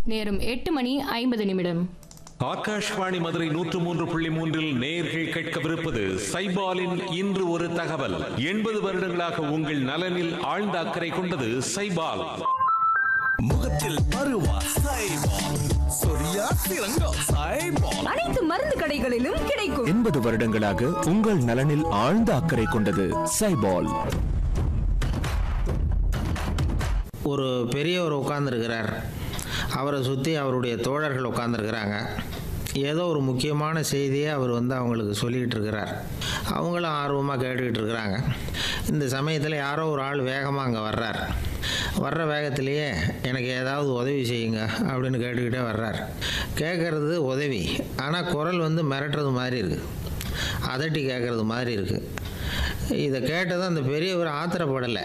நேரம் எட்டு மணி ஐம்பது நிமிடம் ஆகாஷ்வாணி மதுரை நூற்று மூன்று புள்ளி மூன்றில் நேர்கள் கேட்கவிருப்பது சைபாலின் இன்று ஒரு தகவல் எண்பது வருடங்களாக உங்கள் நலனில் ஆழ்ந்த அக்கறை கொண்டது சைபால் முகத்தில் பருவா சைபால் சொரியா சிறங்கா சைபால் அனைத்து மருந்து கடைகளிலும் கிடைக்கும் எண்பது வருடங்களாக உங்கள் நலனில் ஆழ்ந்த அக்கறை கொண்டது சைபால் ஒரு பெரியவர் உட்கார்ந்துருக்கிறார் அவரை சுற்றி அவருடைய தோழர்கள் உட்காந்துருக்கிறாங்க ஏதோ ஒரு முக்கியமான செய்தியை அவர் வந்து அவங்களுக்கு சொல்லிக்கிட்டு இருக்கிறார் அவங்களும் ஆர்வமாக கேட்டுக்கிட்டு இருக்கிறாங்க இந்த சமயத்தில் யாரோ ஒரு ஆள் வேகமாக அங்கே வர்றார் வர்ற வேகத்திலேயே எனக்கு ஏதாவது உதவி செய்யுங்க அப்படின்னு கேட்டுக்கிட்டே வர்றார் கேட்குறது உதவி ஆனால் குரல் வந்து மிரட்டுறது மாதிரி இருக்குது அதட்டி கேட்குறது மாதிரி இருக்குது இதை கேட்டதும் அந்த பெரியவர் ஆத்திரப்படலை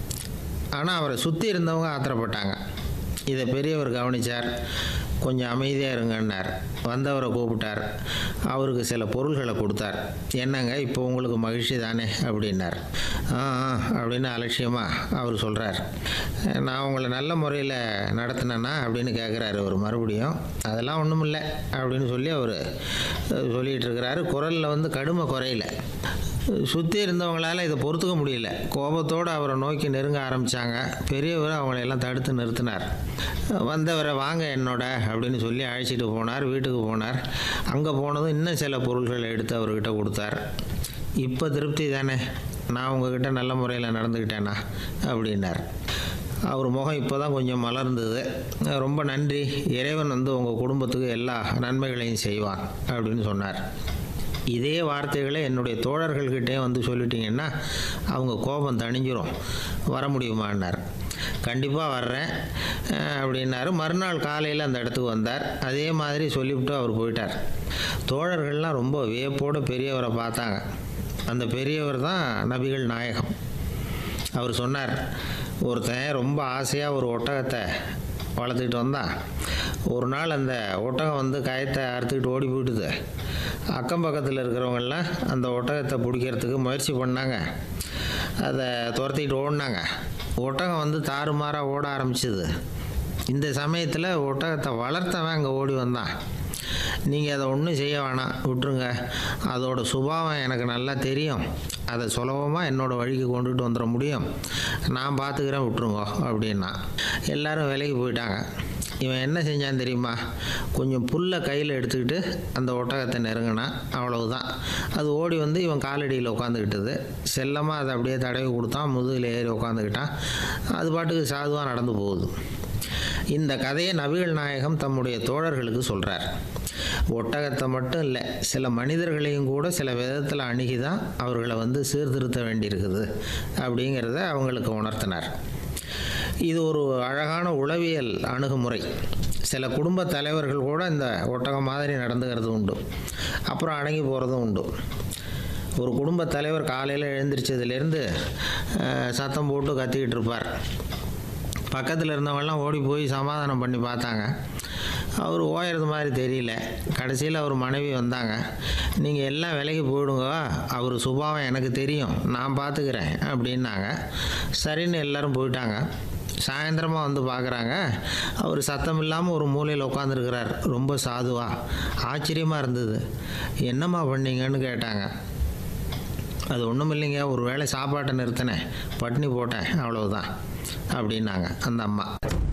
ஆனால் அவரை சுற்றி இருந்தவங்க ஆத்திரப்பட்டாங்க இதை பெரியவர் கவனித்தார் கொஞ்சம் அமைதியாக இருங்கன்னார் வந்தவரை கூப்பிட்டார் அவருக்கு சில பொருள்களை கொடுத்தார் என்னங்க இப்போ உங்களுக்கு மகிழ்ச்சி தானே அப்படின்னார் ஆ ஆ அப்படின்னு அலட்சியமாக அவர் சொல்கிறார் நான் உங்களை நல்ல முறையில் நடத்தினேன்னா அப்படின்னு கேட்குறாரு அவர் மறுபடியும் அதெல்லாம் ஒன்றும் இல்லை அப்படின்னு சொல்லி அவர் சொல்லிகிட்டு இருக்கிறாரு குரலில் வந்து கடுமை குறையல சுற்றி இருந்தவங்களால இதை பொறுத்துக்க முடியல கோபத்தோடு அவரை நோக்கி நெருங்க ஆரம்பித்தாங்க பெரியவர் அவங்களையெல்லாம் தடுத்து நிறுத்தினார் வந்தவரை வாங்க என்னோட அப்படின்னு சொல்லி அழைச்சிட்டு போனார் வீட்டுக்கு போனார் அங்கே போனதும் இன்னும் சில பொருள்களை எடுத்து அவர்கிட்ட கொடுத்தார் இப்போ திருப்தி தானே நான் உங்ககிட்ட நல்ல முறையில் நடந்துக்கிட்டேனா அப்படின்னார் அவர் முகம் இப்போ தான் கொஞ்சம் மலர்ந்தது ரொம்ப நன்றி இறைவன் வந்து உங்கள் குடும்பத்துக்கு எல்லா நன்மைகளையும் செய்வான் அப்படின்னு சொன்னார் இதே வார்த்தைகளை என்னுடைய தோழர்கள்கிட்டே வந்து சொல்லிட்டீங்கன்னா அவங்க கோபம் தணிஞ்சிரும் வர முடியுமான்னார் கண்டிப்பாக வர்றேன் அஹ், அப்படின்னாரு மறுநாள் காலையில் அந்த இடத்துக்கு வந்தார் அதே மாதிரி சொல்லிவிட்டு அவர் போயிட்டார் தோழர்கள்லாம் ரொம்ப வியப்போடு பெரியவரை பார்த்தாங்க அந்த பெரியவர் தான் நபிகள் நாயகம் அவர் சொன்னார் ஒருத்தன் ரொம்ப ஆசையாக ஒரு ஒட்டகத்தை வளர்த்துக்கிட்டு வந்தான் ஒரு நாள் அந்த ஒட்டகம் வந்து கயத்தை அறுத்துக்கிட்டு ஓடி போயிட்டுது அக்கம் பக்கத்தில் இருக்கிறவங்கெல்லாம் அந்த ஒட்டகத்தை பிடிக்கிறதுக்கு முயற்சி பண்ணாங்க அதை துரத்திட்டு ஓடினாங்க ஒட்டகம் வந்து தாறுமாறாக ஓட ஆரம்பிச்சுது இந்த சமயத்தில் ஒட்டகத்தை வளர்த்தவன் அங்கே ஓடி வந்தான் நீங்கள் அதை ஒன்றும் செய்ய வேணாம் விட்டுருங்க அதோட சுபாவம் எனக்கு நல்லா தெரியும் அதை சுலபமாக என்னோட வழிக்கு கொண்டுட்டு வந்துட முடியும் நான் பார்த்துக்கிறேன் விட்டுருங்க அப்படின்னா எல்லாரும் விலைக்கு போயிட்டாங்க இவன் என்ன செஞ்சான் தெரியுமா கொஞ்சம் புல்லை கையில் எடுத்துக்கிட்டு அந்த ஒட்டகத்தை நெருங்கினான் அவ்வளவுதான் அது ஓடி வந்து இவன் காலடியில் உட்காந்துக்கிட்டது செல்லமாக அதை அப்படியே தடவி கொடுத்தான் முதுகில் ஏறி உட்காந்துக்கிட்டான் அது பாட்டுக்கு சாதுவாக நடந்து போகுது இந்த கதையை நபிகள் நாயகம் தம்முடைய தோழர்களுக்கு சொல்கிறார் ஒட்டகத்தை மட்டும் இல்லை சில மனிதர்களையும் கூட சில விதத்தில் அணுகி தான் அவர்களை வந்து சீர்திருத்த வேண்டியிருக்குது அப்படிங்கிறத அவங்களுக்கு உணர்த்தினார் இது ஒரு அழகான உளவியல் அணுகுமுறை சில குடும்ப தலைவர்கள் கூட இந்த ஒட்டகம் மாதிரி நடந்துக்கிறது உண்டு அப்புறம் அடங்கி போகிறதும் உண்டு ஒரு குடும்ப தலைவர் காலையில் எழுந்திரிச்சதுலேருந்து அஹ், சத்தம் போட்டு கத்திக்கிட்டு இருப்பார் பக்கத்தில் இருந்தவங்கெல்லாம் ஓடி போய் சமாதானம் பண்ணி பார்த்தாங்க அவர் ஓயறது மாதிரி தெரியல கடைசியில் அவர் மனைவி வந்தாங்க நீங்கள் எல்லாம் விலைக்கு போயிடுங்க அவர் சுபாவம் எனக்கு தெரியும் நான் பார்த்துக்கிறேன் அப்படின்னாங்க சரின்னு எல்லாரும் போயிட்டாங்க சாயந்தரமாக வந்து பார்க்குறாங்க அவர் சத்தம் இல்லாமல் ஒரு மூலையில் உட்காந்துருக்கிறார் ரொம்ப சாதுவா ஆச்சரியமாக இருந்தது என்னம்மா பண்ணீங்கன்னு கேட்டாங்க அது ஒன்றும் இல்லைங்க ஒரு வேளை சாப்பாட்டை நிறுத்தினேன் பட்டினி போட்டேன் அவ்வளவுதான் அப்படின்னாங்க அந்த அம்மா